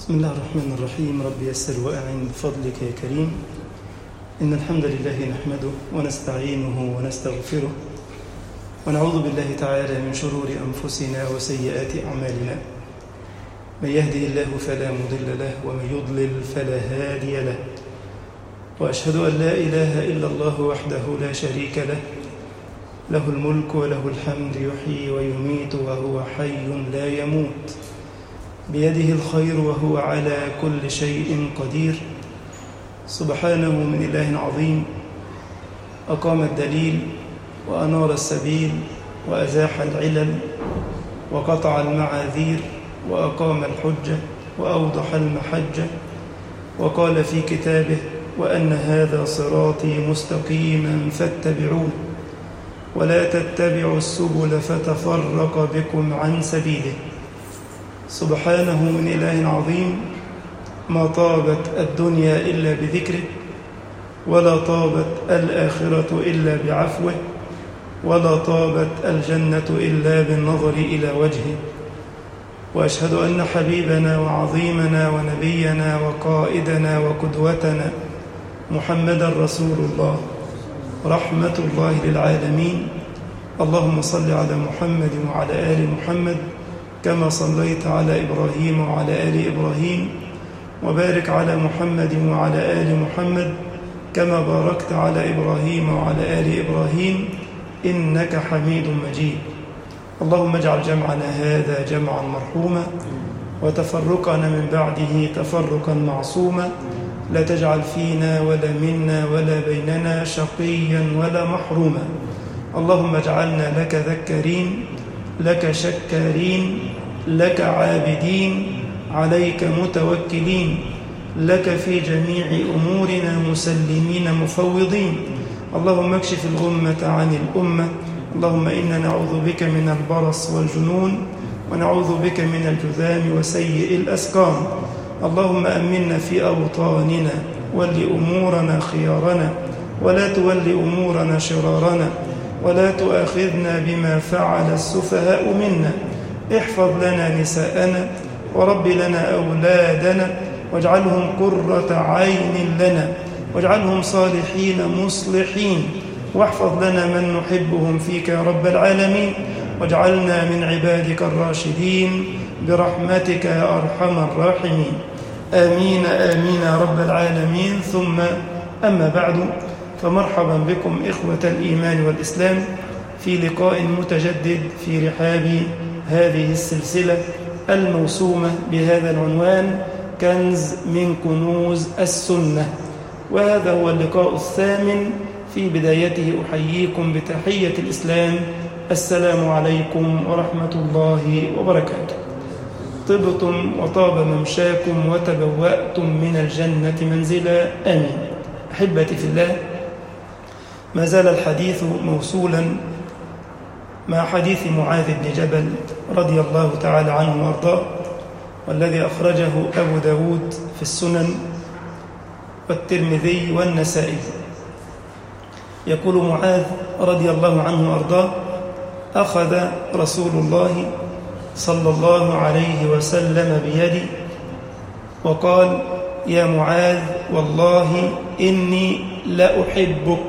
بسم الله الرحمن الرحيم رب يسر وأعن بفضلك يا كريم إن الحمد لله نحمده ونستعينه ونستغفره ونعوذ بالله تعالى من شرور أنفسنا وسيئات أعمالنا من يهده الله فلا مضل له ومن يضلل فلا هادي له وأشهد أن لا إله إلا الله وحده لا شريك له له الملك وله الحمد يحيي ويميت وهو حي لا يموت بيده الخير وهو على كل شيء قدير سبحانه من إله عظيم أقام الدليل وأنار السبيل وأزاح العلل وقطع المعاذير وأقام الحجة وأوضح المحجة وقال في كتابه وأن هذا صراطي مستقيما فاتبعوه ولا تتبعوا السبل فتفرق بكم عن سبيله سبحانه من إله عظيم ما طابت الدنيا إلا بذكره ولا طابت الآخرة إلا بعفوه ولا طابت الجنة إلا بالنظر إلى وجهه وأشهد أن حبيبنا وعظيمنا ونبينا وقائدنا وقدوتنا محمدا رسول الله رحمة الله للعالمين اللهم صل على محمد وعلى آل محمد كما صليت على إبراهيم وعلى آل إبراهيم وبارك على محمد وعلى آل محمد كما باركت على إبراهيم وعلى آل إبراهيم إنك حميد مجيد اللهم اجعل جمعنا هذا جمعا مرحوما وتفرقنا من بعده تفرقا معصوما لا تجعل فينا ولا منا ولا بيننا شقيا ولا محروما اللهم اجعلنا لك ذكرين لك شكارين لك عابدين عليك متوكلين لك في جميع أمورنا مسلمين مفوضين اللهم اكشف الغمة عن الأمة اللهم إنا نعوذ بك من البرص والجنون ونعوذ بك من الجذام وسيء الأسقام اللهم أمنا في أوطاننا ول أمورنا خيارنا ولا تول أمورنا شرارنا ولا تؤاخذنا بما فعل السفهاء منا احفظ لنا نساءنا ورب لنا أولادنا واجعلهم قرة عين لنا واجعلهم صالحين مصلحين واحفظ لنا من نحبهم فيك يا رب العالمين واجعلنا من عبادك الراشدين برحمتك يا أرحم الراحمين آمين آمين يا رب العالمين ثم أما بعد فمرحبا بكم إخوة الإيمان والإسلام في لقاء متجدد في رحاب هذه السلسلة الموسومة بهذا العنوان كنز من كنوز السنة وهذا هو اللقاء الثامن في بدايته أحييكم بتحية الإسلام السلام عليكم ورحمة الله وبركاته طبتم وطاب ممشاكم وتبوأتم من الجنة منزلا آمين أحبتي في الله ما زال الحديث موصولا مع حديث معاذ بن جبل رضي الله تعالى عنه وارضاه والذي أخرجه أبو داود في السنن والترمذي والنسائي يقول معاذ رضي الله عنه وارضاه أخذ رسول الله صلى الله عليه وسلم بيدي وقال يا معاذ والله إني لأحبك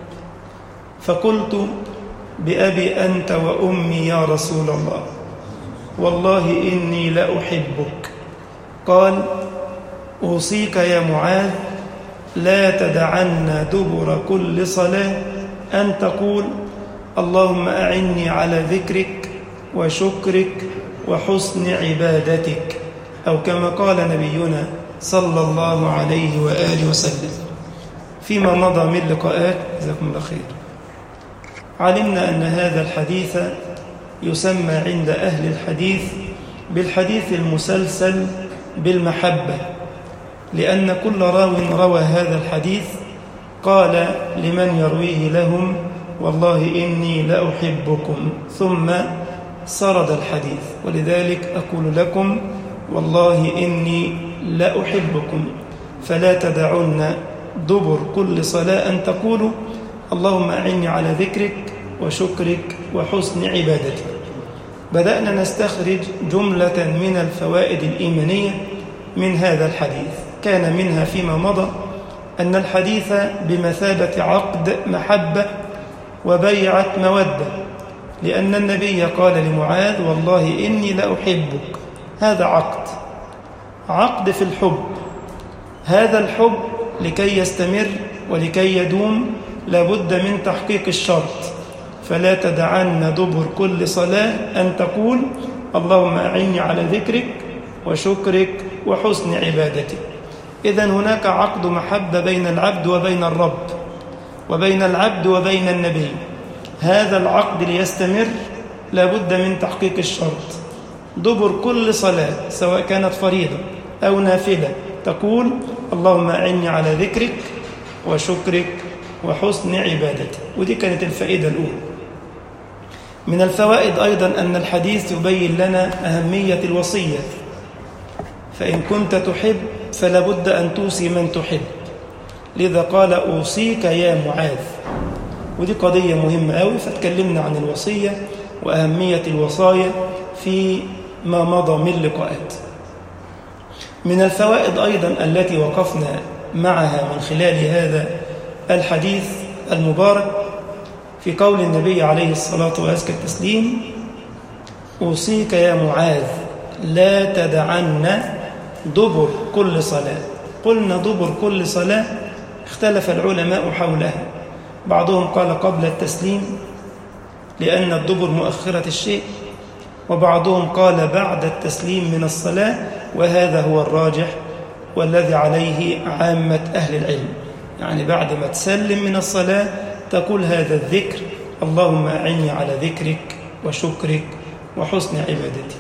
فقلت بأبي أنت وأمي يا رسول الله والله إني لأحبك قال أوصيك يا معاذ لا تدعن دبر كل صلاة أن تقول اللهم أعني على ذكرك وشكرك وحسن عبادتك أو كما قال نبينا صلى الله عليه وآله وسلم فيما مضى من لقاءات جزاكم الله خير علمنا أن هذا الحديث يسمى عند أهل الحديث بالحديث المسلسل بالمحبة لأن كل راو روى هذا الحديث قال لمن يرويه لهم والله إني لأحبكم ثم سرد الحديث ولذلك أقول لكم والله إني لأحبكم فلا تدعن دبر كل صلاة أن تقولوا اللهم أعني على ذكرك وشكرك وحسن عبادتك بدأنا نستخرج جملة من الفوائد الإيمانية من هذا الحديث كان منها فيما مضى أن الحديث بمثابة عقد محبة وبيعة مودة لأن النبي قال لمعاذ والله إني لأحبك هذا عقد عقد في الحب هذا الحب لكي يستمر ولكي يدوم لابد من تحقيق الشرط فلا تدعن دبر كل صلاة أن تقول اللهم أعني على ذكرك وشكرك وحسن عبادتك إذا هناك عقد محبة بين العبد وبين الرب وبين العبد وبين النبي هذا العقد ليستمر لابد من تحقيق الشرط دبر كل صلاة سواء كانت فريضة أو نافلة تقول اللهم أعني على ذكرك وشكرك وحسن عبادتك ودي كانت الفائدة الأولى من الفوائد أيضا أن الحديث يبين لنا أهمية الوصية فإن كنت تحب فلا بد أن توصي من تحب لذا قال أوصيك يا معاذ ودي قضية مهمة أوي فتكلمنا عن الوصية وأهمية الوصايا في ما مضى من لقاءات من الفوائد أيضا التي وقفنا معها من خلال هذا الحديث المبارك في قول النبي عليه الصلاة وأزكى التسليم أوصيك يا معاذ لا تدعن دبر كل صلاة قلنا دبر كل صلاة اختلف العلماء حولها بعضهم قال قبل التسليم لأن الدبر مؤخرة الشيء وبعضهم قال بعد التسليم من الصلاة وهذا هو الراجح والذي عليه عامة أهل العلم يعني بعد ما تسلم من الصلاة تقول هذا الذكر اللهم أعني على ذكرك وشكرك وحسن عبادتي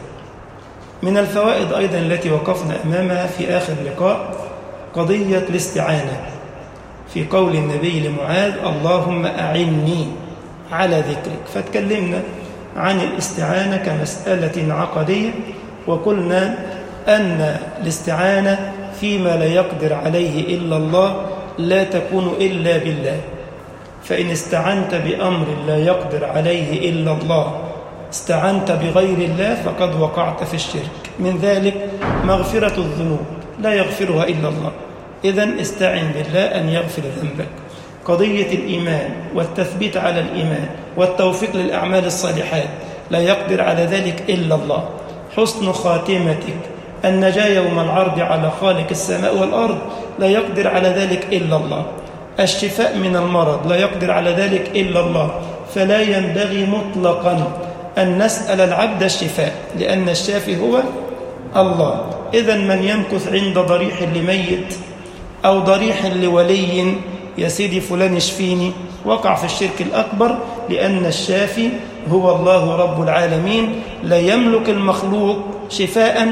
من الفوائد أيضا التي وقفنا أمامها في آخر لقاء قضية الاستعانة في قول النبي لمعاذ اللهم أعني على ذكرك فتكلمنا عن الاستعانة كمسألة عقدية وقلنا أن الاستعانة فيما لا يقدر عليه إلا الله لا تكون إلا بالله فإن استعنت بأمر لا يقدر عليه إلا الله استعنت بغير الله فقد وقعت في الشرك من ذلك مغفرة الذنوب لا يغفرها إلا الله إذا استعن بالله أن يغفر ذنبك قضية الإيمان والتثبيت على الإيمان والتوفيق للأعمال الصالحات لا يقدر على ذلك إلا الله حسن خاتمتك النجاة يوم العرض على خالق السماء والأرض لا يقدر على ذلك إلا الله الشفاء من المرض لا يقدر على ذلك إلا الله فلا ينبغي مطلقا أن نسأل العبد الشفاء لأن الشافي هو الله إذا من يمكث عند ضريح لميت أو ضريح لولي يا سيدي فلان يشفيني وقع في الشرك الأكبر لأن الشافي هو الله رب العالمين لا يملك المخلوق شفاء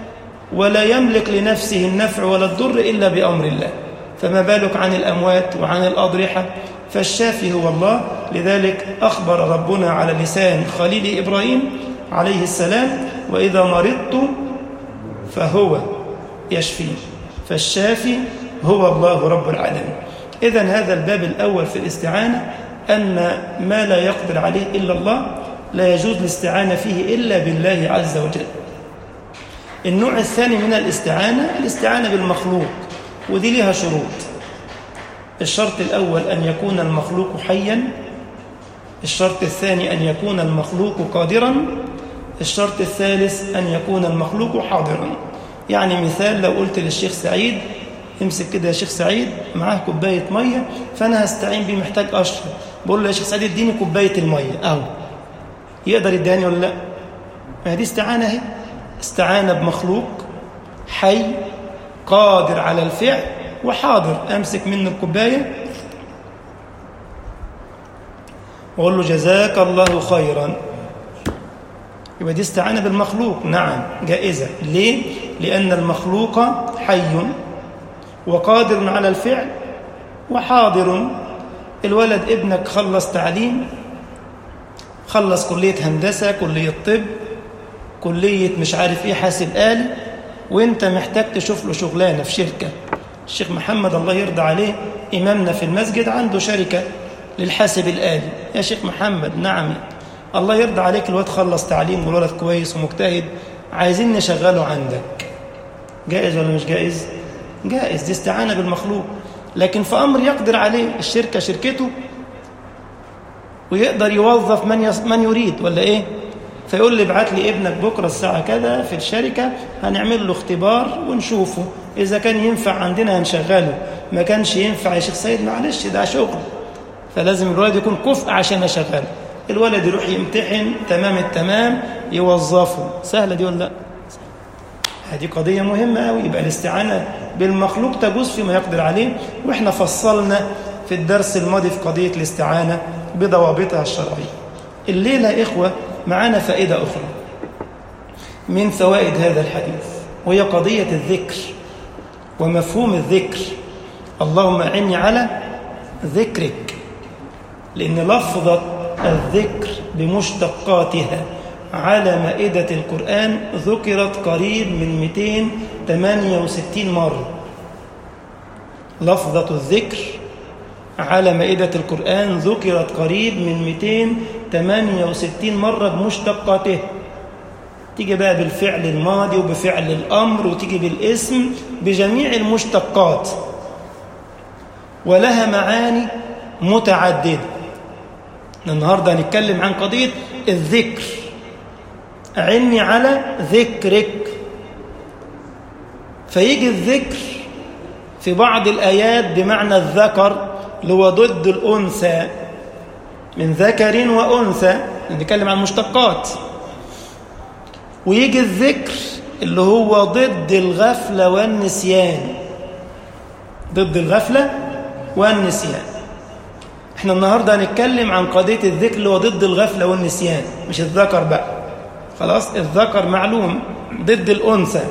ولا يملك لنفسه النفع ولا الضر إلا بأمر الله فما بالك عن الأموات وعن الأضرحة فالشافي هو الله لذلك أخبر ربنا على لسان خليل إبراهيم عليه السلام وإذا مرضت فهو يشفي فالشافي هو الله رب العالمين إذا هذا الباب الأول في الاستعانة أن ما لا يقدر عليه إلا الله لا يجوز الاستعانة فيه إلا بالله عز وجل النوع الثاني من الاستعانة الاستعانة بالمخلوق ودي لها شروط الشرط الأول أن يكون المخلوق حيا الشرط الثاني أن يكون المخلوق قادرا الشرط الثالث أن يكون المخلوق حاضرا يعني مثال لو قلت للشيخ سعيد امسك كده يا شيخ سعيد معاه كوباية مية فأنا هستعين بيه محتاج أشرب بقول له يا شيخ سعيد اديني كوباية المية أهو يقدر يداني ولا لا ما دي استعانة اهي استعانة بمخلوق حي قادر على الفعل وحاضر أمسك منه الكوباية وأقول له جزاك الله خيرا يبقى دي استعانة بالمخلوق نعم جائزة ليه؟ لأن المخلوق حي وقادر على الفعل وحاضر الولد ابنك خلص تعليم خلص كلية هندسة كلية طب كلية مش عارف ايه حاسب آلي وانت محتاج تشوف له شغلانة في شركة الشيخ محمد الله يرضى عليه إمامنا في المسجد عنده شركة للحاسب الآلي يا شيخ محمد نعم الله يرضى عليك الواد خلص تعليم والولد كويس ومجتهد عايزين نشغله عندك جائز ولا مش جائز جائز دي استعانة بالمخلوق لكن في أمر يقدر عليه الشركة شركته ويقدر يوظف من يص... من يريد ولا إيه فيقول لي ابعت لي ابنك بكرة الساعة كذا في الشركة هنعمل له اختبار ونشوفه إذا كان ينفع عندنا هنشغله ما كانش ينفع يا شيخ سيد معلش ده شغل فلازم الولد يكون كفء عشان أشغله الولد يروح يمتحن تمام التمام يوظفه سهلة دي ولا لا هذه قضية مهمة أوي يبقى الاستعانة بالمخلوق تجوز فيما يقدر عليه وإحنا فصلنا في الدرس الماضي في قضية الاستعانة بضوابطها الشرعية الليلة يا إخوة معانا فائدة أخرى من فوائد هذا الحديث وهي قضية الذكر ومفهوم الذكر اللهم أعني على ذكرك لأن لفظة الذكر بمشتقاتها على مائدة القرآن ذكرت قريب من 268 مرة لفظة الذكر على مائدة القرآن ذكرت قريب من 268 مرة بمشتقاته تيجي بقى بالفعل الماضي وبفعل الأمر وتيجي بالاسم بجميع المشتقات ولها معاني متعددة النهاردة هنتكلم عن قضية الذكر أعني على ذكرك فيجي الذكر في بعض الآيات بمعنى الذكر اللي هو ضد الأنثى من ذكر وأنثى نتكلم عن مشتقات ويجي الذكر اللي هو ضد الغفلة والنسيان ضد الغفلة والنسيان احنا النهاردة هنتكلم عن قضية الذكر اللي هو ضد الغفلة والنسيان مش الذكر بقى خلاص الذكر معلوم ضد الأنثى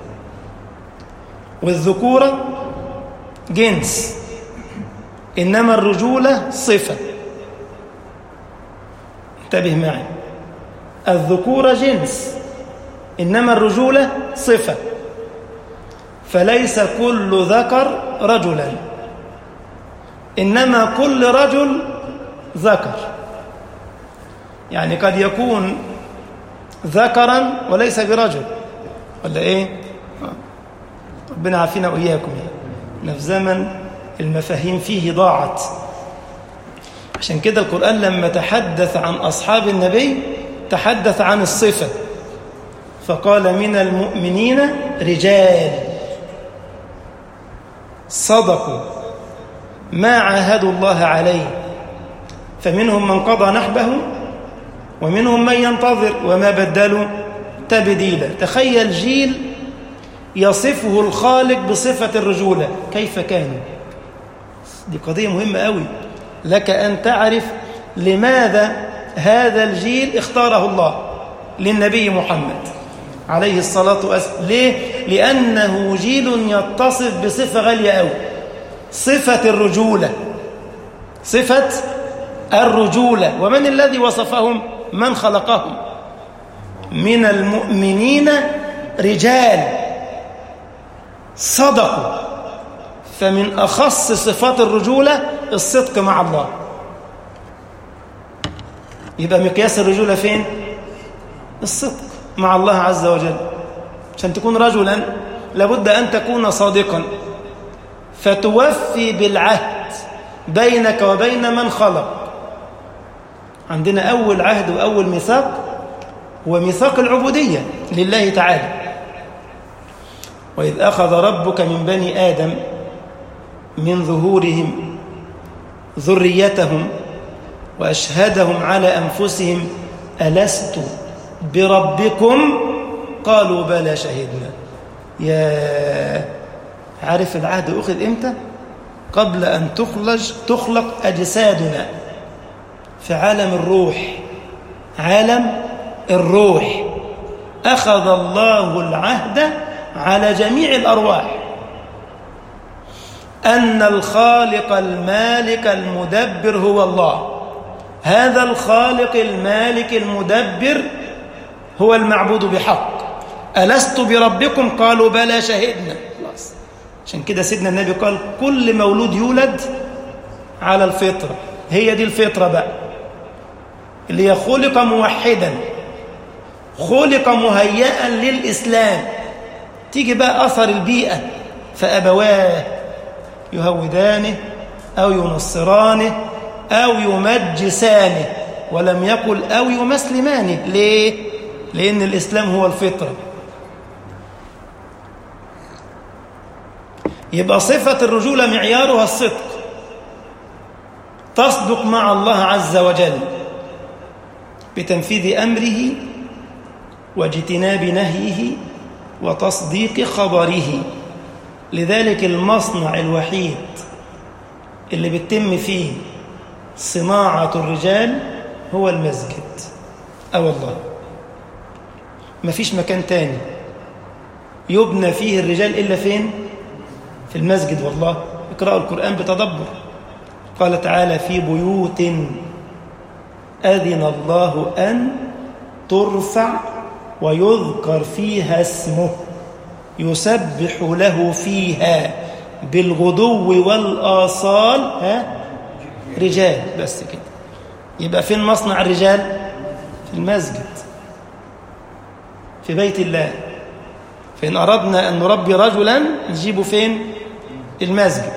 والذكورة جنس إنما الرجولة صفة انتبه معي الذكورة جنس إنما الرجولة صفة فليس كل ذكر رجلا إنما كل رجل ذكر يعني قد يكون ذكرا وليس برجل ولا إيه ربنا عافينا وإياكم يعني في زمن المفاهيم فيه ضاعت عشان كده القرآن لما تحدث عن أصحاب النبي تحدث عن الصفة فقال من المؤمنين رجال صدقوا ما عاهدوا الله عليه فمنهم من قضى نحبه ومنهم من ينتظر وما بدلوا تبديلا تخيل جيل يصفه الخالق بصفة الرجولة كيف كانوا دي قضية مهمة قوي لك أن تعرف لماذا هذا الجيل اختاره الله للنبي محمد عليه الصلاة والسلام ليه؟ لأنه جيل يتصف بصفة غالية قوي صفة الرجولة صفة الرجولة ومن الذي وصفهم من خلقهم من المؤمنين رجال صدقوا فمن أخص صفات الرجولة الصدق مع الله يبقى مقياس الرجولة فين؟ الصدق مع الله عز وجل عشان تكون رجلا لابد أن تكون صادقا فتوفي بالعهد بينك وبين من خلق عندنا أول عهد وأول ميثاق هو ميثاق العبودية لله تعالى وإذ أخذ ربك من بني آدم من ظهورهم ذريتهم وأشهدهم على أنفسهم ألست بربكم قالوا بلى شهدنا يا عارف العهد أخذ إمتى قبل أن تخلق تخلق أجسادنا في عالم الروح عالم الروح أخذ الله العهد على جميع الأرواح أن الخالق المالك المدبر هو الله هذا الخالق المالك المدبر هو المعبود بحق ألست بربكم قالوا بلى شهدنا خلاص عشان كده سيدنا النبي قال كل مولود يولد على الفطرة هي دي الفطرة بقى اللي هي خلق موحدا خلق مهيئا للإسلام تيجي بقى أثر البيئة فأبواه يهودانه أو ينصرانه أو يمجسانه ولم يقل أو يمسلمانه ليه؟ لأن الإسلام هو الفطرة يبقى صفة الرجولة معيارها الصدق تصدق مع الله عز وجل بتنفيذ أمره واجتناب نهيه وتصديق خبره لذلك المصنع الوحيد اللي بتتم فيه صناعة الرجال هو المسجد أو الله مفيش مكان تاني يبنى فيه الرجال إلا فين في المسجد والله اقرأوا القرآن بتدبر قال تعالى في بيوت أذن الله أن ترفع ويذكر فيها اسمه يسبح له فيها بالغدو والآصال ها رجال بس كده يبقى فين مصنع الرجال في المسجد في بيت الله فإن أردنا أن نربي رجلا نجيبه فين المسجد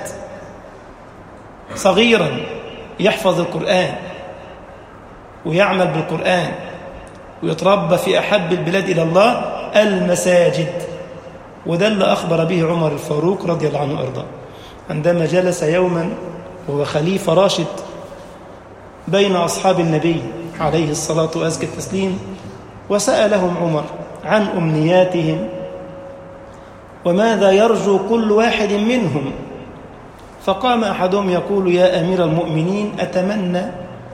صغيرا يحفظ القرآن ويعمل بالقرآن ويتربى في أحب البلاد إلى الله المساجد وده اللي أخبر به عمر الفاروق رضي الله عنه وأرضاه عندما جلس يوما وهو خليفة راشد بين أصحاب النبي عليه الصلاة وأزكى التسليم وسألهم عمر عن أمنياتهم وماذا يرجو كل واحد منهم فقام أحدهم يقول يا أمير المؤمنين أتمنى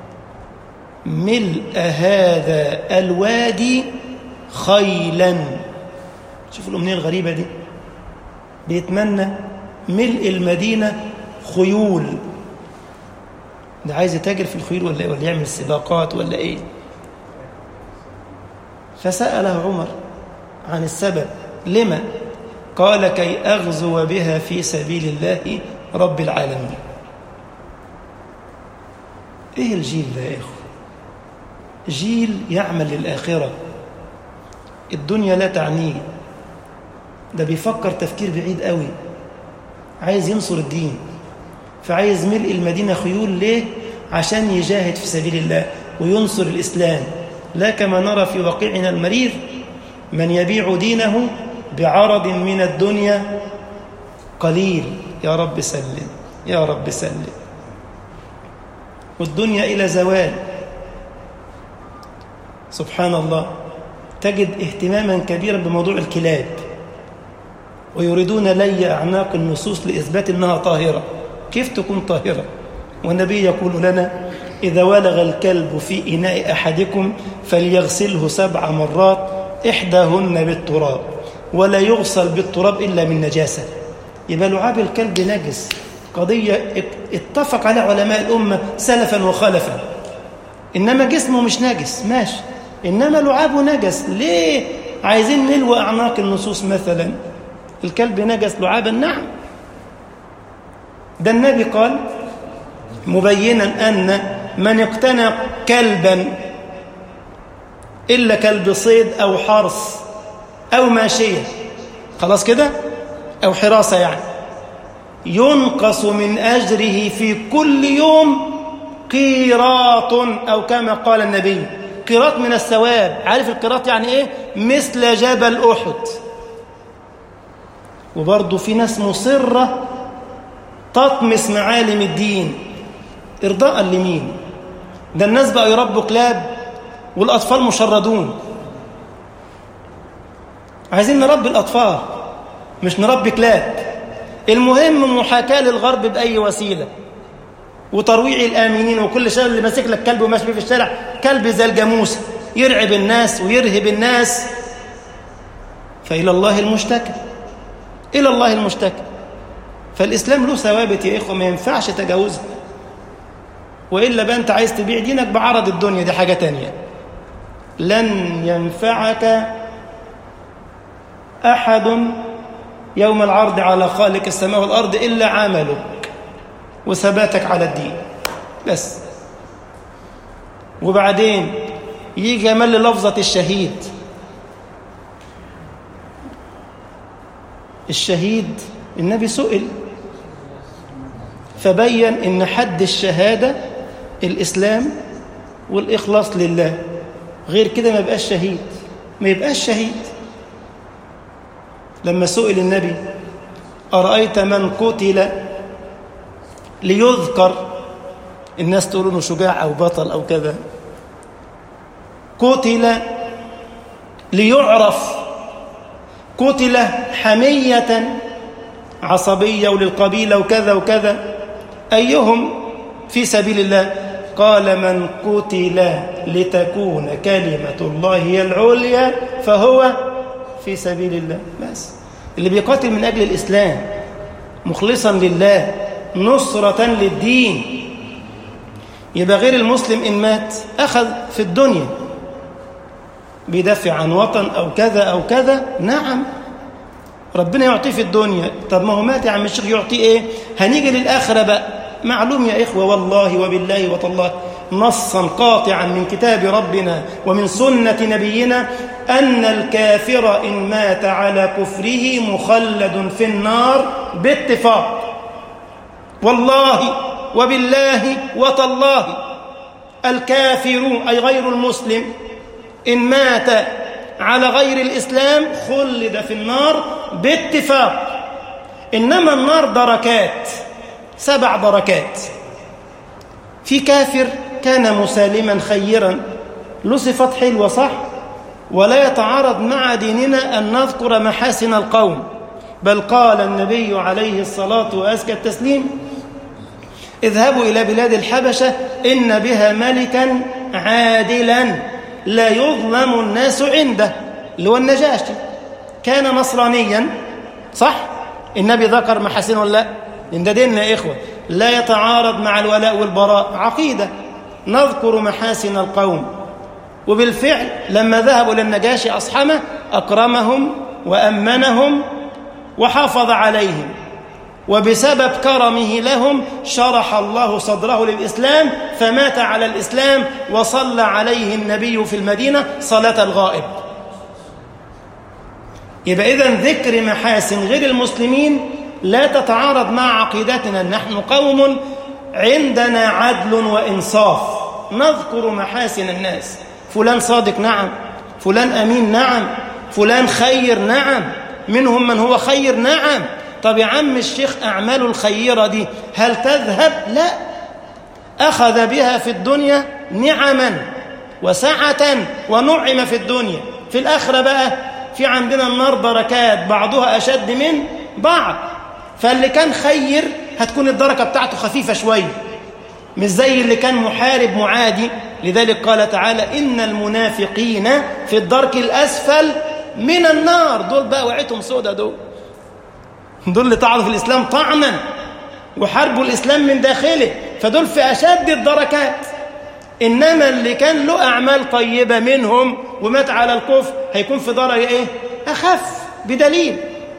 ملء هذا الوادي خيلا شوفوا الأمنية الغريبة دي بيتمنى ملء المدينة خيول ده عايز يتاجر في الخيول ولا إيه ولا يعمل سباقات ولا ايه فسأله عمر عن السبب لما قال كي أغزو بها في سبيل الله رب العالمين ايه الجيل ده يا اخو جيل يعمل للآخرة الدنيا لا تعنيه ده بيفكر تفكير بعيد قوي عايز ينصر الدين فعايز ملء المدينة خيول ليه عشان يجاهد في سبيل الله وينصر الإسلام لا كما نرى في واقعنا المرير من يبيع دينه بعرض من الدنيا قليل يا رب سلم يا رب سلم والدنيا إلى زوال سبحان الله تجد اهتماما كبيرا بموضوع الكلاب ويريدون لي أعناق النصوص لإثبات أنها طاهرة كيف تكون طاهرة والنبي يقول لنا إذا ولغ الكلب في إناء أحدكم فليغسله سبع مرات إحداهن بالتراب ولا يغسل بالتراب إلا من نجاسة يبقى لعاب الكلب نجس قضية اتفق عليها علماء الأمة سلفا وخلفا إنما جسمه مش نجس ماشي إنما لعابه نجس ليه عايزين نلوى أعناق النصوص مثلا الكلب نجس لعابا نعم ده النبي قال مبينا أن من اقتنى كلبا إلا كلب صيد أو حرث أو ماشية خلاص كده أو حراسة يعني ينقص من أجره في كل يوم قيراط أو كما قال النبي قيراط من الثواب عارف القيراط يعني إيه مثل جبل أحد وبرضه في ناس مصرة تطمس معالم الدين إرضاء لمين ده الناس بقى يربوا كلاب والأطفال مشردون عايزين نربي الأطفال مش نربي كلاب المهم محاكاة للغرب بأي وسيلة وترويع الآمنين وكل شيء اللي ماسك لك كلب وماشي في الشارع كلب زي الجاموسة يرعب الناس ويرهب الناس فإلى الله المشتكى إلى الله المشتكى فالإسلام له ثوابت يا إخوة ما ينفعش تجاوزها وإلا بقى أنت عايز تبيع دينك بعرض الدنيا دي حاجة تانية لن ينفعك أحد يوم العرض على خالق السماء والأرض إلا عملك وثباتك على الدين بس وبعدين يجي يمل لفظة الشهيد الشهيد النبي سئل فبين ان حد الشهادة الإسلام والإخلاص لله غير كده ما يبقاش شهيد ما يبقاش شهيد لما سئل النبي أرأيت من قتل ليذكر الناس تقول انه شجاع أو بطل أو كذا قتل ليعرف قتل حمية عصبية وللقبيلة وكذا وكذا أيهم في سبيل الله قال من قتل لتكون كلمة الله هي العليا فهو في سبيل الله بس اللي بيقاتل من أجل الإسلام مخلصا لله نصرة للدين يبقى غير المسلم إن مات أخذ في الدنيا بيدافع عن وطن أو كذا أو كذا نعم ربنا يعطيه في الدنيا طب ما هو مات يا عم الشيخ يعطيه ايه هنيجي للآخرة بقى معلوم يا إخوة والله وبالله وتالله نصا قاطعا من كتاب ربنا ومن سنة نبينا أن الكافر إن مات على كفره مخلد في النار باتفاق والله وبالله وتالله الكافر أي غير المسلم إن مات على غير الإسلام خلد في النار باتفاق إنما النار دركات سبع دركات في كافر كان مسالما خيرا له صفات حلوة صح ولا يتعارض مع ديننا أن نذكر محاسن القوم بل قال النبي عليه الصلاة وأزكى التسليم اذهبوا إلى بلاد الحبشة إن بها ملكا عادلا لا يظلم الناس عنده اللي هو النجاشي كان نصرانيا صح النبي ذكر محاسنه ولا لا لان ده ديننا يا اخوه لا يتعارض مع الولاء والبراء عقيده نذكر محاسن القوم وبالفعل لما ذهبوا للنجاشي اصحمه اكرمهم وامنهم وحافظ عليهم وبسبب كرمه لهم شرح الله صدره للإسلام فمات على الإسلام وصلى عليه النبي في المدينة صلاة الغائب يبقى إذن ذكر محاسن غير المسلمين لا تتعارض مع عقيدتنا نحن قوم عندنا عدل وإنصاف نذكر محاسن الناس فلان صادق نعم فلان أمين نعم فلان خير نعم منهم من هو خير نعم طب يا عم الشيخ أعماله الخيرة دي هل تذهب؟ لا أخذ بها في الدنيا نعما وسعة ونعم في الدنيا في الآخرة بقى في عندنا النار دركات بعضها أشد من بعض فاللي كان خير هتكون الدركة بتاعته خفيفة شوية مش زي اللي كان محارب معادي لذلك قال تعالى إن المنافقين في الدرك الأسفل من النار دول بقى وعيتهم سودة دول دول اللي طعنوا في الإسلام طعنا وحاربوا الإسلام من داخله فدول في أشد الدركات إنما اللي كان له أعمال طيبة منهم ومات على الكفر هيكون في درجة إيه؟ أخف بدليل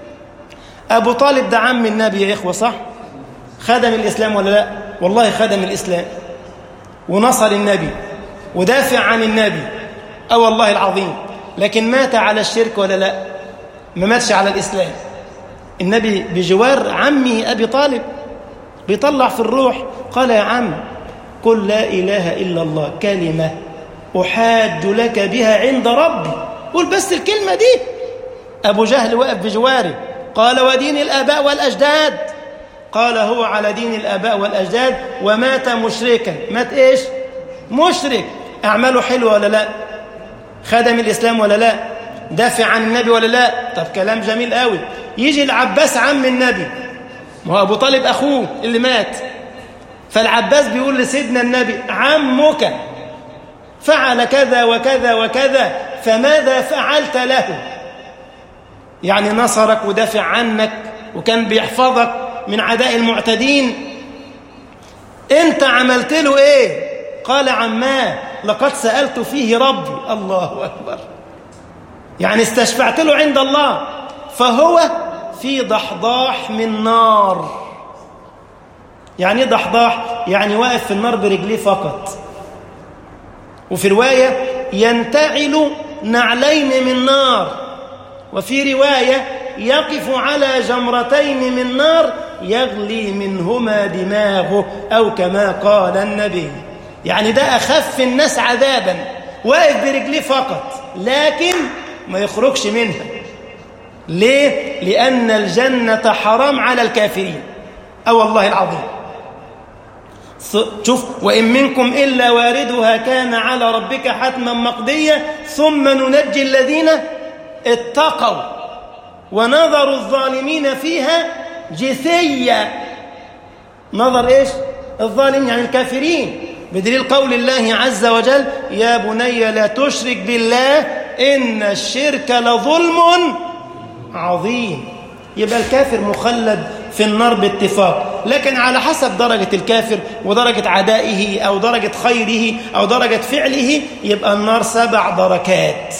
أبو طالب ده عم النبي يا إخوة صح؟ خدم الإسلام ولا لا؟ والله خدم الإسلام ونصر النبي ودافع عن النبي أو والله العظيم لكن مات على الشرك ولا لا؟ ما ماتش على الإسلام النبي بجوار عمي أبي طالب بيطلع في الروح قال يا عم قل لا إله إلا الله كلمة أحاج لك بها عند ربي قل بس الكلمة دي أبو جهل وقف بجواري قال ودين الآباء والأجداد قال هو على دين الآباء والأجداد ومات مشركا مات إيش مشرك أعماله حلوة ولا لا خدم الإسلام ولا لا دافع عن النبي ولا لا طب كلام جميل قوي يجي العباس عم النبي ما هو أبو طالب أخوه اللي مات فالعباس بيقول لسيدنا النبي عمك فعل كذا وكذا وكذا فماذا فعلت له يعني نصرك ودافع عنك وكان بيحفظك من عداء المعتدين انت عملت له ايه قال عماه لقد سألت فيه ربي الله أكبر يعني استشفعت له عند الله فهو في ضحضاح من نار يعني ايه ضحضاح يعني واقف في النار برجليه فقط وفي رواية ينتعل نعلين من نار وفي رواية يقف على جمرتين من نار يغلي منهما دماغه أو كما قال النبي يعني ده أخف الناس عذابا واقف برجليه فقط لكن ما يخرجش منها ليه؟ لأن الجنة حرام على الكافرين أو والله العظيم شوف وإن منكم إلا واردها كان على ربك حتما مقضيا ثم ننجي الذين اتقوا ونظر الظالمين فيها جثيا نظر إيش الظالم يعني الكافرين بدليل قول الله عز وجل يا بني لا تشرك بالله إن الشرك لظلم عظيم يبقى الكافر مخلد في النار باتفاق لكن على حسب درجة الكافر ودرجة عدائه أو درجة خيره أو درجة فعله يبقى النار سبع دركات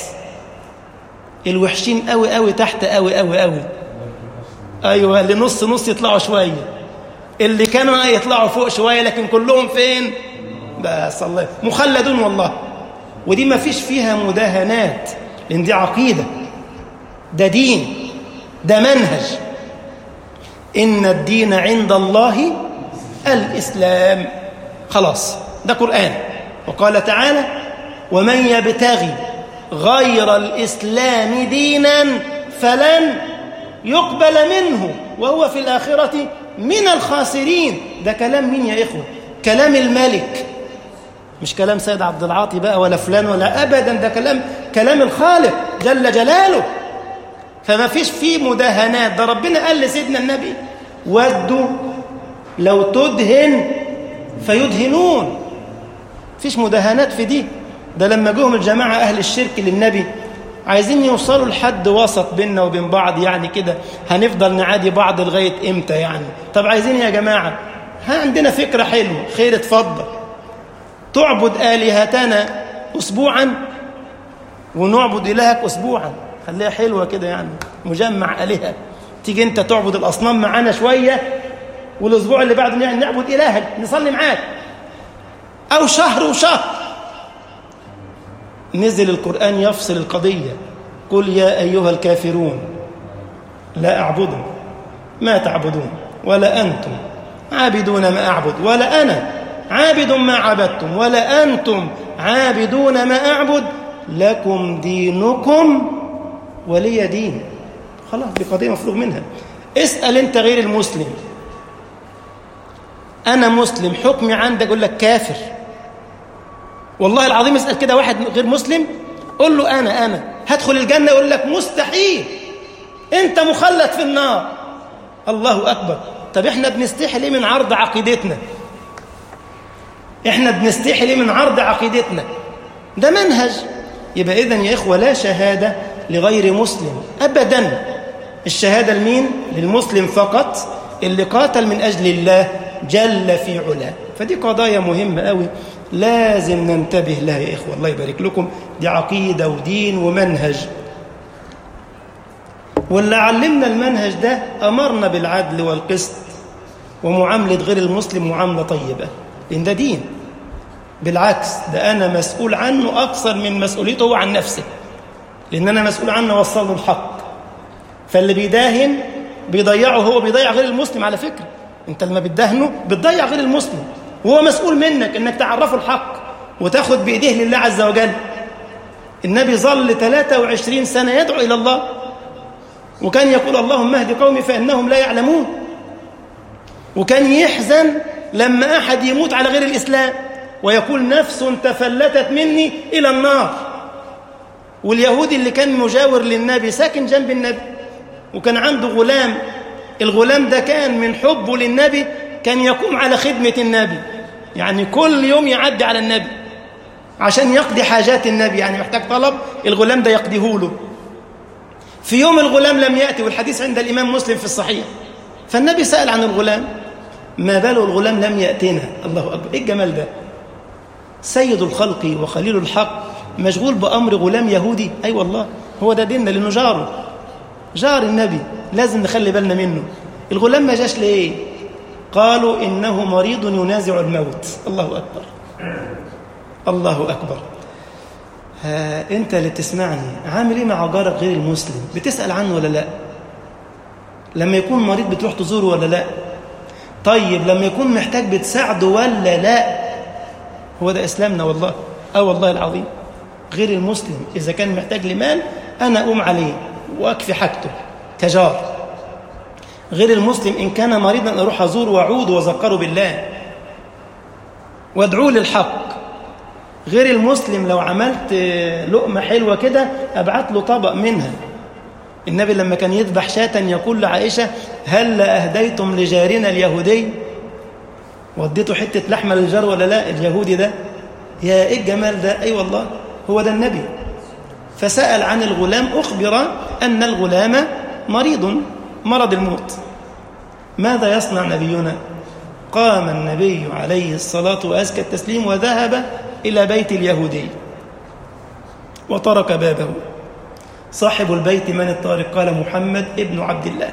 الوحشين قوي قوي تحت قوي قوي قوي أيوة اللي نص نص يطلعوا شوية اللي كانوا يطلعوا فوق شوية لكن كلهم فين بس الله مخلدون والله ودي ما فيش فيها مداهنات لأن دي عقيدة ده دين ده منهج إن الدين عند الله الإسلام خلاص ده قرآن وقال تعالى ومن يبتغي غير الإسلام دينا فلن يقبل منه وهو في الآخرة من الخاسرين ده كلام مين يا إخوة كلام الملك مش كلام سيد عبد العاطي بقى ولا فلان ولا أبدا ده كلام كلام الخالق جل جلاله فما فيش فيه مداهنات ده ربنا قال لسيدنا النبي ودوا لو تدهن فيدهنون فيش مداهنات في دي ده لما جوهم الجماعة أهل الشرك للنبي عايزين يوصلوا لحد وسط بيننا وبين بعض يعني كده هنفضل نعادي بعض لغاية إمتى يعني طب عايزين يا جماعة ها عندنا فكرة حلوة خير اتفضل تعبد آلهتنا أسبوعا ونعبد إلهك أسبوعا خليها حلوة كده يعني مجمع آلهة تيجي أنت تعبد الأصنام معانا شوية والأسبوع اللي بعده يعني نعبد إلهك نصلي معاك أو شهر وشهر نزل القرآن يفصل القضية قل يا أيها الكافرون لا أعبد ما تعبدون ولا أنتم عابدون ما أعبد ولا أنا عابد ما عبدتم ولا أنتم عابدون ما أعبد لكم دينكم ولي دين خلاص دي قضية مفروغ منها اسأل أنت غير المسلم أنا مسلم حكمي عندك أقول لك كافر والله العظيم اسأل كده واحد غير مسلم قول له أنا أنا هدخل الجنة يقول لك مستحيل أنت مخلد في النار الله أكبر طب إحنا بنستحي ليه من عرض عقيدتنا إحنا بنستحي ليه من عرض عقيدتنا ده منهج يبقى إذن يا إخوة لا شهادة لغير مسلم أبدا الشهادة لمين؟ للمسلم فقط اللي قاتل من أجل الله جل في علاه فدي قضايا مهمة قوي لازم ننتبه لها يا إخوة الله يبارك لكم دي عقيدة ودين ومنهج واللي علمنا المنهج ده أمرنا بالعدل والقسط ومعاملة غير المسلم معاملة طيبة لأن ده دين بالعكس ده أنا مسؤول عنه أكثر من مسؤوليته هو عن نفسه لأن أنا مسؤول عنه أوصل له الحق فاللي بيداهن بيضيعه هو بيضيع غير المسلم على فكرة أنت لما بتدهنه بتضيع غير المسلم وهو مسؤول منك أنك تعرفه الحق وتاخد بإيديه لله عز وجل النبي ظل 23 سنة يدعو إلى الله وكان يقول اللهم اهد قومي فإنهم لا يعلمون وكان يحزن لما أحد يموت على غير الإسلام ويقول نفس تفلتت مني إلى النار واليهودي اللي كان مجاور للنبي ساكن جنب النبي وكان عنده غلام الغلام ده كان من حبه للنبي كان يقوم على خدمة النبي يعني كل يوم يعدي على النبي عشان يقضي حاجات النبي يعني محتاج طلب الغلام ده يقضيه له في يوم الغلام لم يأتي والحديث عند الإمام مسلم في الصحيح فالنبي سأل عن الغلام ما بال الغلام لم يأتنا الله أكبر إيه الجمال ده سيد الخلق وخليل الحق مشغول بأمر غلام يهودي أي أيوة والله هو ده ديننا لأنه جاره جار النبي لازم نخلي بالنا منه الغلام ما جاش ليه قالوا إنه مريض ينازع الموت الله أكبر الله أكبر ها أنت اللي تسمعني عامل إيه مع جارك غير المسلم بتسأل عنه ولا لا لما يكون مريض بتروح تزوره ولا لا طيب لما يكون محتاج بتساعده ولا لا هو ده إسلامنا والله اه والله العظيم غير المسلم إذا كان محتاج لمال أنا أقوم عليه وأكفي حاجته كجار غير المسلم إن كان مريضا أروح أزوره وأعود وأذكره بالله وادعوه للحق غير المسلم لو عملت لقمة حلوة كده أبعت له طبق منها النبي لما كان يذبح شاة يقول لعائشة هل أهديتم لجارنا اليهودي وديته حتة لحمة للجار ولا لا اليهودي ده يا إيه الجمال ده أي أيوة والله هو ده النبي فسأل عن الغلام أخبر أن الغلام مريض مرض الموت ماذا يصنع نبينا قام النبي عليه الصلاة وأزكى التسليم وذهب إلى بيت اليهودي وطرق بابه صاحب البيت من الطارق قال محمد ابن عبد الله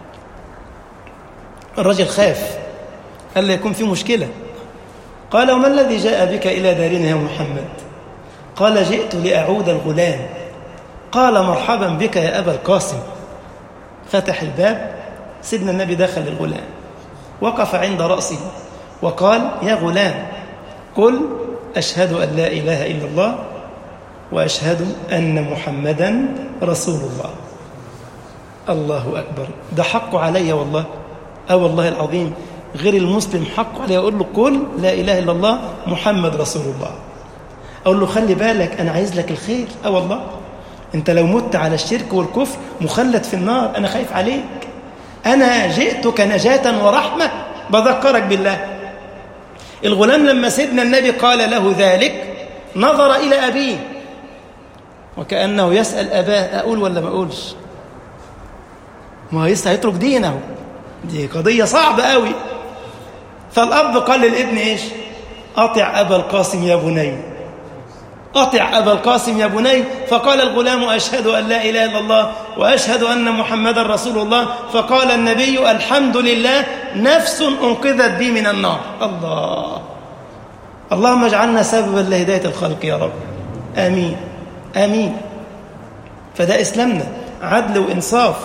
الرجل خاف قال يكون في مشكلة قال وما الذي جاء بك إلى دارنا يا محمد قال جئت لأعود الغلام قال مرحبا بك يا أبا القاسم فتح الباب سيدنا النبي دخل الغلام وقف عند رأسه وقال يا غلام قل أشهد أن لا إله إلا الله وأشهد أن محمدا رسول الله الله أكبر ده حق علي والله أه والله العظيم غير المسلم حق عليه أقول له قل لا إله إلا الله محمد رسول الله أقول له خلي بالك أنا عايز لك الخير أه والله أنت لو مت على الشرك والكفر مخلد في النار أنا خايف عليك أنا جئتك نجاة ورحمة بذكرك بالله الغلام لما سيدنا النبي قال له ذلك نظر إلى أبيه وكأنه يسأل أباه أقول ولا ما أقولش ما لسه هيترك دينه دي قضية صعبة قوي فالأب قال للابن إيش أطع أبا القاسم يا بني أطع أبا القاسم يا بني فقال الغلام أشهد أن لا إله إلا الله وأشهد أن محمدا رسول الله فقال النبي الحمد لله نفس أنقذت بي من النار الله اللهم اجعلنا سببا لهداية الخلق يا رب آمين آمين فده إسلامنا عدل وإنصاف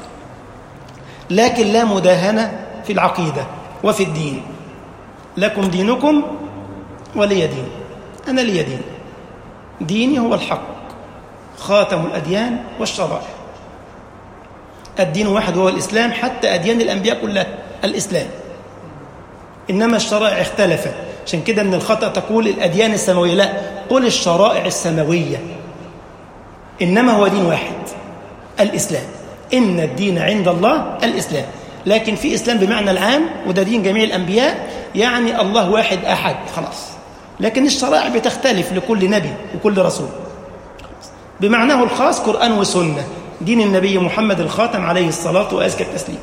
لكن لا مداهنة في العقيدة وفي الدين لكم دينكم ولي دين أنا لي دين ديني هو الحق خاتم الأديان والشرائع الدين واحد هو الإسلام حتى أديان الأنبياء كلها الإسلام إنما الشرائع اختلفت عشان كده من الخطأ تقول الأديان السماوية لا قل الشرائع السماوية إنما هو دين واحد الإسلام إن الدين عند الله الإسلام لكن في إسلام بمعنى العام وده دين جميع الأنبياء يعني الله واحد أحد خلاص لكن الشرائع بتختلف لكل نبي وكل رسول بمعناه الخاص قرآن وسنة دين النبي محمد الخاتم عليه الصلاة وأزكى التسليم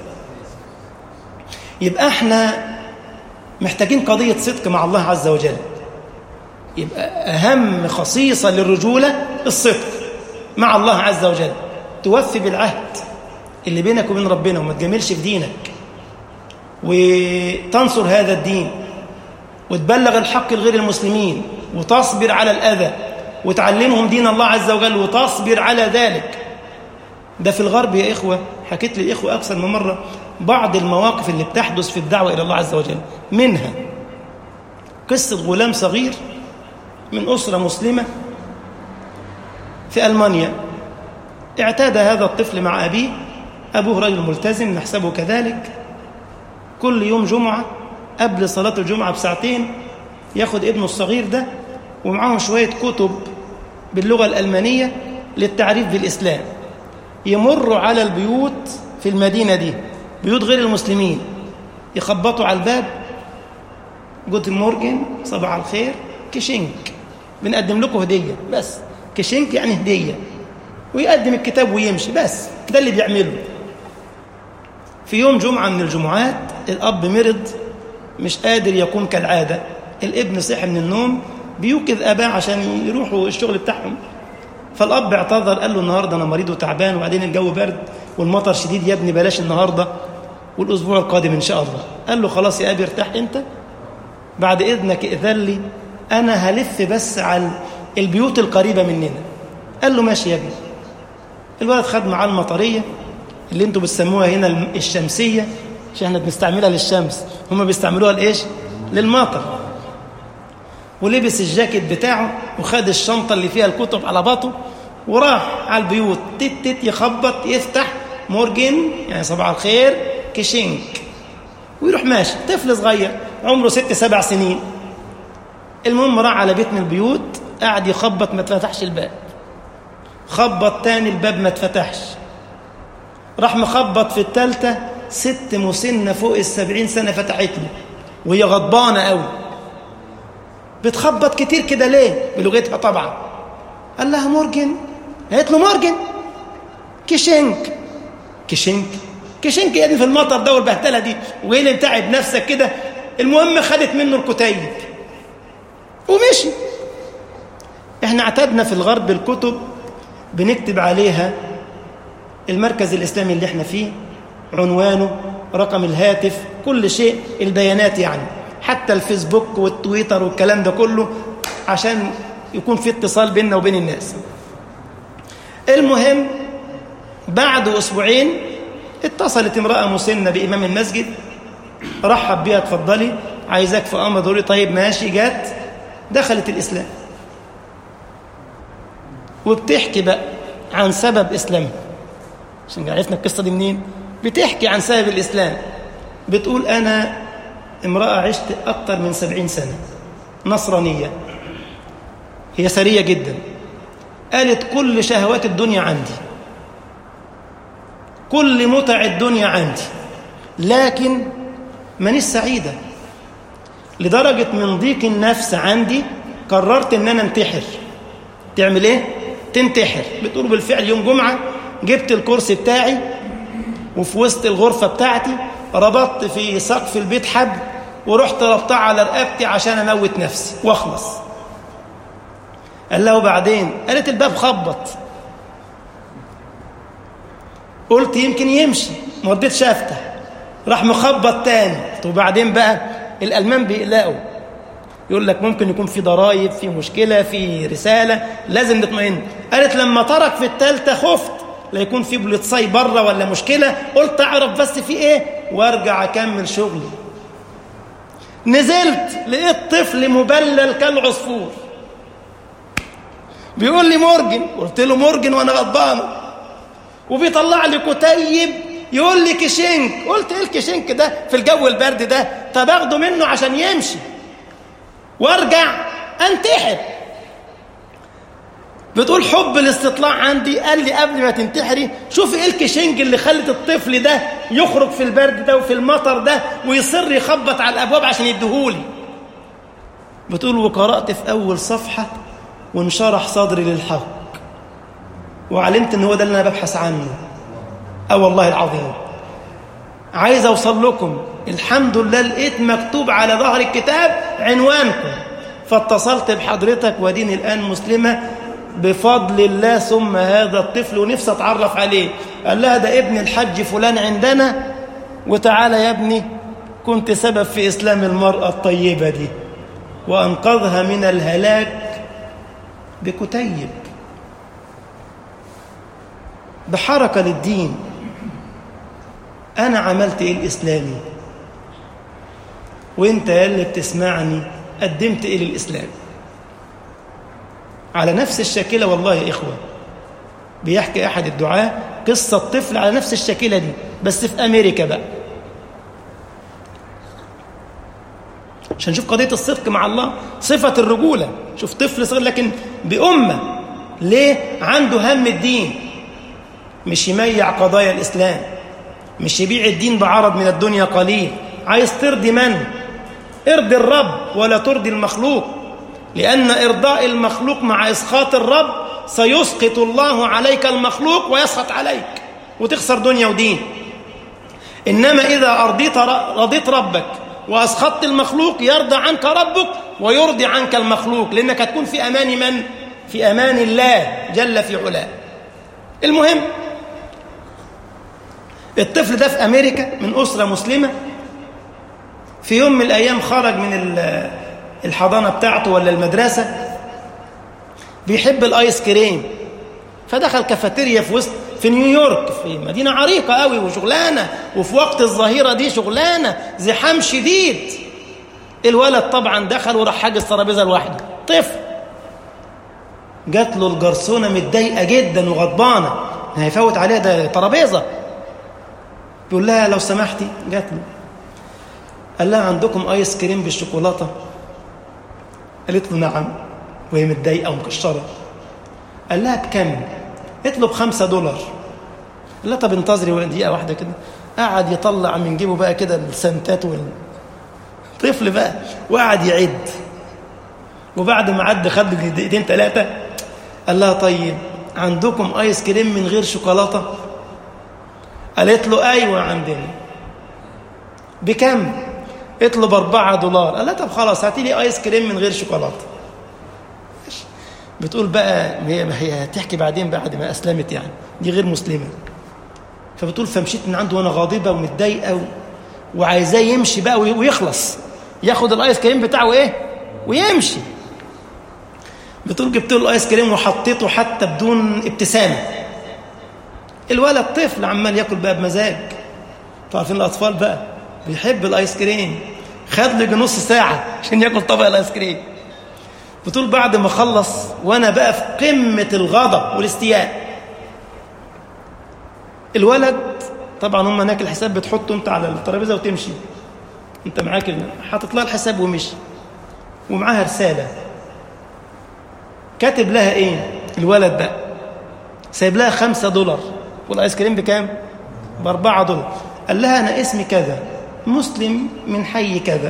يبقى احنا محتاجين قضية صدق مع الله عز وجل يبقى أهم خصيصة للرجولة الصدق مع الله عز وجل توفي بالعهد اللي بينك وبين ربنا وما تجاملش في دينك وتنصر هذا الدين وتبلغ الحق لغير المسلمين وتصبر على الأذى وتعلمهم دين الله عز وجل وتصبر على ذلك ده في الغرب يا إخوة حكيت لي إخوة أكثر من مرة بعض المواقف اللي بتحدث في الدعوة إلى الله عز وجل منها قصة غلام صغير من أسرة مسلمة في ألمانيا اعتاد هذا الطفل مع أبيه أبوه رجل ملتزم نحسبه كذلك كل يوم جمعة قبل صلاة الجمعة بساعتين ياخد ابنه الصغير ده ومعاهم شوية كتب باللغة الألمانية للتعريف بالإسلام يمروا على البيوت في المدينة دي بيوت غير المسلمين يخبطوا على الباب جوت مورجن صباح الخير كشنك بنقدم لكم هدية بس كشنك يعني هدية ويقدم الكتاب ويمشي بس ده اللي بيعمله في يوم جمعة من الجمعات الأب مرض مش قادر يقوم كالعادة الابن صحي من النوم بيوكذ أباه عشان يروحوا الشغل بتاعهم فالأب اعتذر قال له النهاردة أنا مريض وتعبان وبعدين الجو برد والمطر شديد يا ابني بلاش النهاردة والأسبوع القادم إن شاء الله قال له خلاص يا أبي ارتاح أنت بعد إذنك ائذن لي أنا هلف بس على البيوت القريبة مننا قال له ماشي يا ابني الولد خد معاه المطرية اللي انتوا بتسموها هنا الشمسية عشان احنا بنستعملها للشمس هم بيستعملوها لايش للمطر ولبس الجاكيت بتاعه وخد الشنطة اللي فيها الكتب على باطه وراح على البيوت تت تت يخبط يفتح مورجن يعني صباح الخير كشنك ويروح ماشي طفل صغير عمره ست سبع سنين المهم راح على بيت من البيوت قاعد يخبط ما اتفتحش الباب خبط تاني الباب ما اتفتحش راح مخبط في التالتة ست مسنة فوق السبعين سنة فتحت له وهي غضبانة قوي بتخبط كتير كده ليه بلغتها طبعا قال لها مورجن قالت له مورجن كشنك كشنك كشنك يعني في المطر ده والبهدله دي وايه اللي تعب نفسك كده المهم خدت منه الكتيب ومشي احنا اعتدنا في الغرب الكتب بنكتب عليها المركز الاسلامي اللي احنا فيه عنوانه رقم الهاتف كل شيء البيانات يعني حتى الفيسبوك والتويتر والكلام ده كله عشان يكون في اتصال بيننا وبين الناس المهم بعد اسبوعين اتصلت امراه مسنه بامام المسجد رحب بيها اتفضلي عايزاك في امر ضروري طيب ماشي جت دخلت الاسلام وبتحكي بقى عن سبب اسلامها عشان عرفنا القصه دي منين بتحكي عن سبب الاسلام بتقول انا امراه عشت اكتر من سبعين سنه نصرانيه هي سريه جدا قالت كل شهوات الدنيا عندي كل متع الدنيا عندي لكن مانيش سعيده لدرجه من ضيق النفس عندي قررت ان انا انتحر تعمل ايه تنتحر بتقول بالفعل يوم جمعه جبت الكرسي بتاعي وفي وسط الغرفه بتاعتي ربطت في سقف البيت حبل ورحت ربطها على رقبتي عشان اموت نفسي واخلص قال له بعدين قالت الباب خبط قلت يمكن يمشي ما رضيتش افتح راح مخبط تاني وبعدين بقى الالمان بيقلقوا يقول لك ممكن يكون في ضرائب في مشكله في رساله لازم نطمئن قالت لما ترك في الثالثه خفت لا يكون في بوليتساي بره ولا مشكله قلت اعرف بس في ايه وارجع اكمل شغلي نزلت لقيت طفل مبلل كالعصفور بيقول لي مورجن قلت له مورجن وانا غضبان وبيطلع لي كتيب يقول لي كشنك قلت ايه الكشنك ده في الجو البرد ده طب اخده منه عشان يمشي وارجع انتحر بتقول حب الاستطلاع عندي قال لي قبل ما تنتحري شوفي ايه الكشنج اللي خلت الطفل ده يخرج في البرد ده وفي المطر ده ويصر يخبط على الابواب عشان يديهولي بتقول وقرات في اول صفحه وانشرح صدري للحق وعلمت ان هو ده اللي انا ببحث عنه اه والله العظيم عايز اوصل لكم الحمد لله لقيت مكتوب على ظهر الكتاب عنوانكم فاتصلت بحضرتك وديني الان مسلمه بفضل الله ثم هذا الطفل ونفسي اتعرف عليه قال لها ده ابن الحج فلان عندنا وتعالى يا ابني كنت سبب في اسلام المراه الطيبه دي وانقذها من الهلاك بكتيب بحركه للدين انا عملت ايه الاسلامي وانت يا اللي بتسمعني قدمت ايه للاسلام على نفس الشاكله والله يا اخوه بيحكي احد الدعاه قصه طفل على نفس الشاكله دي بس في امريكا بقى عشان نشوف قضيه الصدق مع الله صفه الرجوله شوف طفل صغير لكن بامه ليه عنده هم الدين مش يميع قضايا الاسلام مش يبيع الدين بعرض من الدنيا قليل عايز ترضي من ارضي الرب ولا ترضي المخلوق لأن إرضاء المخلوق مع إسخاط الرب سيسقط الله عليك المخلوق ويسخط عليك وتخسر دنيا ودين إنما إذا أرضيت رضيت ربك وأسخطت المخلوق يرضى عنك ربك ويرضي عنك المخلوق لأنك هتكون في أمان من؟ في أمان الله جل في علاه المهم الطفل ده في أمريكا من أسرة مسلمة في يوم من الأيام خرج من الحضانة بتاعته ولا المدرسة بيحب الآيس كريم فدخل كافيتيريا في وسط في نيويورك في مدينة عريقة قوي وشغلانة وفي وقت الظهيرة دي شغلانة زحام شديد الولد طبعا دخل وراح حاجز ترابيزة لوحده طفل جات له الجرسونة متضايقة جدا وغضبانة هيفوت عليها ده ترابيزة بيقول لها لو سمحتي جات له قال لها عندكم ايس كريم بالشوكولاتة قالت له نعم وهي متضايقة ومكشرة قال لها بكم قالت له بخمسة دولار قال لها طب انتظري دقيقة واحدة كده قعد يطلع من جيبه بقى كده السنتات وال طفل بقى وقعد يعد وبعد ما عد خد دقيقتين ثلاثة قال لها طيب عندكم ايس كريم من غير شوكولاتة قالت له ايوه عندنا بكم قلت له باربعة دولار قال لها طب خلاص هاتي لي ايس كريم من غير شوكولاتة بتقول بقى هي هي هتحكي بعدين بعد ما اسلمت يعني دي غير مسلمه فبتقول فمشيت من عنده وانا غاضبه ومتضايقه و... وعايزاه يمشي بقى ويخلص ياخد الايس كريم بتاعه ايه ويمشي بتقول جبت له الايس كريم وحطيته حتى بدون ابتسامه الولد طفل عمال ياكل بقى بمزاج عارفين الاطفال بقى بيحب الايس كريم خد لي نص ساعه عشان ياكل طبق الايس كريم بتقول بعد ما خلص وانا بقى في قمه الغضب والاستياء الولد طبعا هم هناك الحساب بتحطه انت على الترابيزه وتمشي انت معاك حاطط لها الحساب ومشي ومعاها رساله كاتب لها ايه الولد ده سايب لها خمسة دولار والايس كريم بكام باربعة دولار قال لها انا اسمي كذا مسلم من حي كذا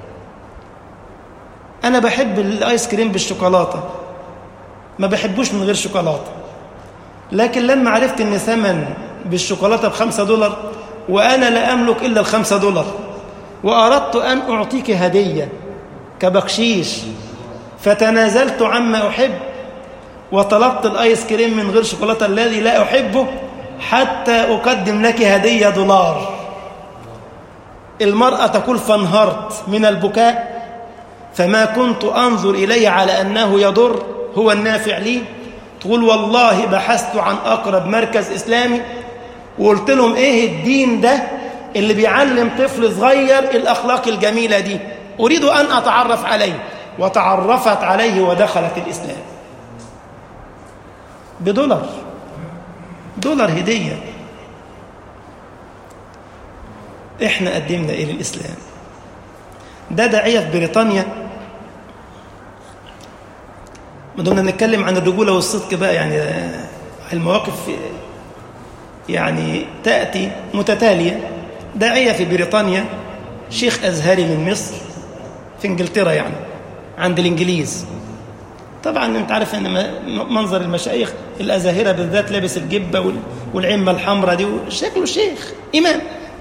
انا بحب الايس كريم بالشوكولاته ما بحبوش من غير شوكولاته لكن لما عرفت ان ثمن بالشوكولاته بخمسة دولار وانا لا املك الا الخمسة دولار واردت ان اعطيك هديه كبخشيش فتنازلت عما احب وطلبت الايس كريم من غير شوكولاته الذي لا احبه حتى اقدم لك هديه دولار المراه تقول فانهرت من البكاء فما كنت أنظر إليه على أنه يضر هو النافع لي تقول والله بحثت عن أقرب مركز إسلامي وقلت لهم إيه الدين ده اللي بيعلم طفل صغير الأخلاق الجميلة دي أريد أن أتعرف عليه وتعرفت عليه ودخلت الإسلام بدولار دولار هدية إحنا قدمنا إيه للإسلام ده داعية في بريطانيا ما دمنا نتكلم عن الرجولة والصدق بقى يعني المواقف يعني تأتي متتالية داعية في بريطانيا شيخ أزهري من مصر في إنجلترا يعني عند الإنجليز طبعا انت عارف ان منظر المشايخ الازاهره بالذات لابس الجبه والعمه الحمراء دي شكله شيخ امام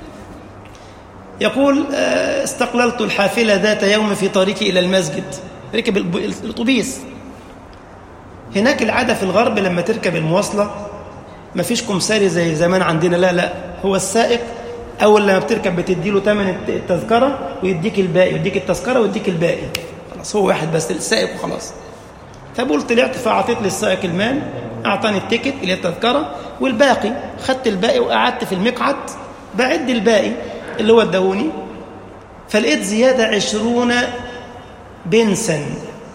يقول استقللت الحافلة ذات يوم في طريقي إلى المسجد ركب الأتوبيس هناك العادة في الغرب لما تركب المواصلة ما فيش كمساري زي زمان عندنا لا لا هو السائق أول لما بتركب بتديله ثمن التذكرة ويديك الباقي يديك التذكرة ويديك الباقي خلاص هو واحد بس السائق وخلاص فبقول طلعت فأعطيت للسائق المال أعطاني التيكت اللي هي التذكرة والباقي خدت الباقي وقعدت في المقعد بعد الباقي اللي هو ادهوني فلقيت زيادة عشرون بنسا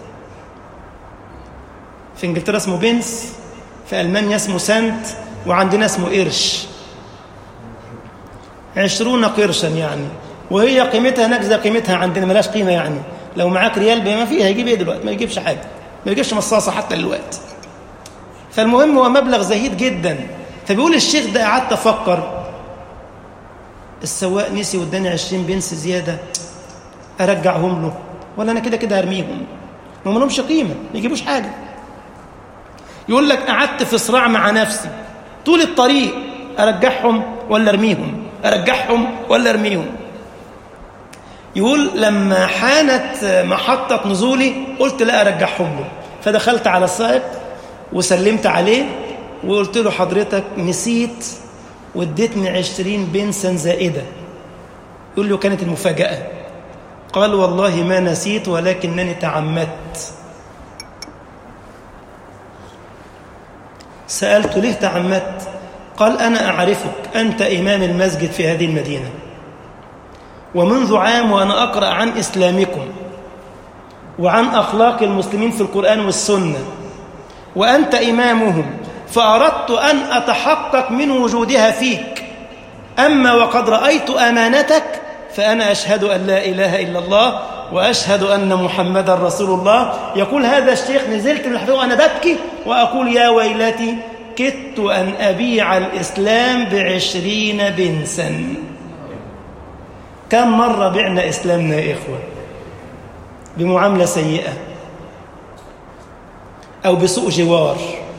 في انجلترا اسمه بنس في ألمانيا اسمه سنت وعندنا اسمه قرش عشرون قرشا يعني وهي قيمتها هناك زي قيمتها عندنا ملاش قيمة يعني لو معاك ريال بما فيها هيجيب ايه دلوقتي ما يجيبش حاجة ما يجيبش مصاصة حتى دلوقتي فالمهم هو مبلغ زهيد جدا فبيقول الشيخ ده قعدت افكر السواق نسي واداني 20 بنس زياده ارجعهم له ولا انا كده كده هرميهم ما لهمش قيمه ما يجيبوش حاجه يقول لك قعدت في صراع مع نفسي طول الطريق ارجعهم ولا ارميهم ارجعهم ولا ارميهم يقول لما حانت محطة نزولي قلت لا أرجعهم له فدخلت على السائق وسلمت عليه وقلت له حضرتك نسيت واديتني عشرين بنسا زائدة يقول له كانت المفاجأة قال والله ما نسيت ولكنني تعمدت سألت ليه تعمدت قال أنا أعرفك أنت إمام المسجد في هذه المدينة ومنذ عام وأنا أقرأ عن إسلامكم وعن أخلاق المسلمين في القرآن والسنة وأنت إمامهم فأردت أن أتحقق من وجودها فيك أما وقد رأيت أمانتك فأنا أشهد أن لا إله إلا الله وأشهد أن محمدا رسول الله يقول هذا الشيخ نزلت من الحفظ وأنا ببكي وأقول يا ويلتي كدت أن أبيع الإسلام بعشرين بنسا كم مرة بعنا إسلامنا يا إخوة بمعاملة سيئة أو بسوء جوار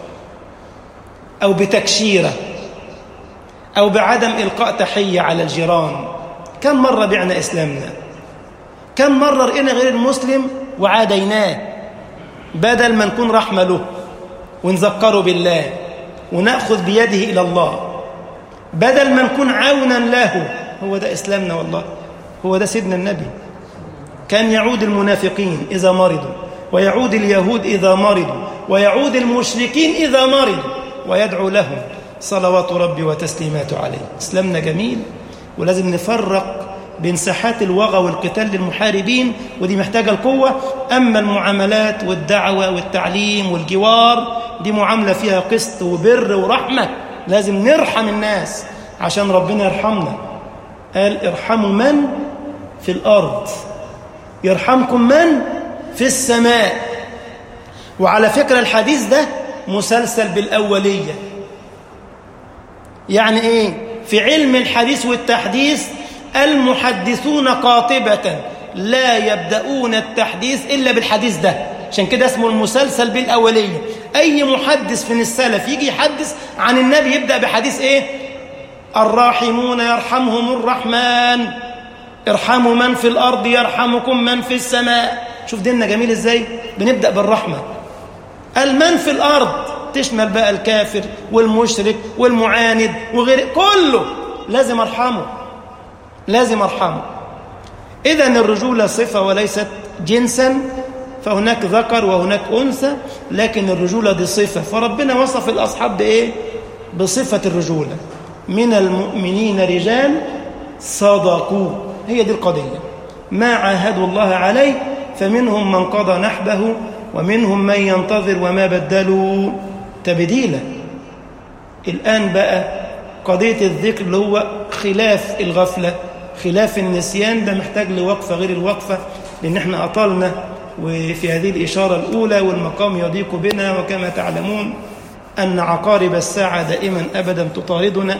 أو بتكشيرة أو بعدم إلقاء تحية على الجيران كم مرة بعنا إسلامنا كم مرة رأينا غير المسلم وعاديناه بدل ما نكون رحمة له ونذكره بالله ونأخذ بيده إلى الله بدل ما نكون عونا له هو ده إسلامنا والله هو ده سيدنا النبي كان يعود المنافقين إذا مرضوا ويعود اليهود إذا مرضوا ويعود المشركين إذا مرضوا ويدعو لهم صلوات ربي وتسليماته عليه إسلامنا جميل ولازم نفرق بين ساحات الوغى والقتال للمحاربين ودي محتاجة القوة أما المعاملات والدعوة والتعليم والجوار دي معاملة فيها قسط وبر ورحمة لازم نرحم الناس عشان ربنا يرحمنا قال ارحموا من في الأرض يرحمكم من في السماء وعلى فكرة الحديث ده مسلسل بالأولية يعني إيه في علم الحديث والتحديث المحدثون قاطبة لا يبدأون التحديث إلا بالحديث ده عشان كده اسمه المسلسل بالأولية أي محدث من السلف يجي يحدث عن النبي يبدأ بحديث إيه الراحمون يرحمهم الرحمن ارحموا من في الأرض يرحمكم من في السماء شوف ديننا جميل إزاي بنبدأ بالرحمة المن في الأرض تشمل بقى الكافر والمشرك والمعاند وغير كله لازم أرحمه لازم أرحمه إذا الرجولة صفة وليست جنسا فهناك ذكر وهناك أنثى لكن الرجولة دي صفة فربنا وصف الأصحاب بإيه؟ بصفة الرجولة من المؤمنين رجال صدقوا هي دي القضية ما عاهدوا الله عليه فمنهم من قضى نحبه ومنهم من ينتظر وما بدلوا تبديلا الآن بقى قضية الذكر اللي هو خلاف الغفلة خلاف النسيان ده محتاج لوقفة غير الوقفة لأن احنا أطلنا وفي هذه الإشارة الأولى والمقام يضيق بنا وكما تعلمون أن عقارب الساعة دائما أبدا تطاردنا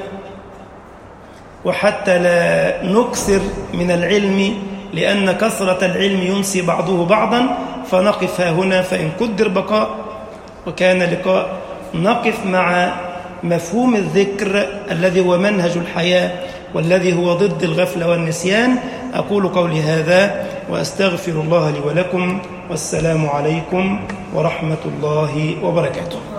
وحتى لا نكثر من العلم لأن كثرة العلم ينسي بعضه بعضا فنقف ها هنا فإن قدر بقاء وكان لقاء نقف مع مفهوم الذكر الذي هو منهج الحياة والذي هو ضد الغفلة والنسيان أقول قولي هذا وأستغفر الله لي ولكم والسلام عليكم ورحمة الله وبركاته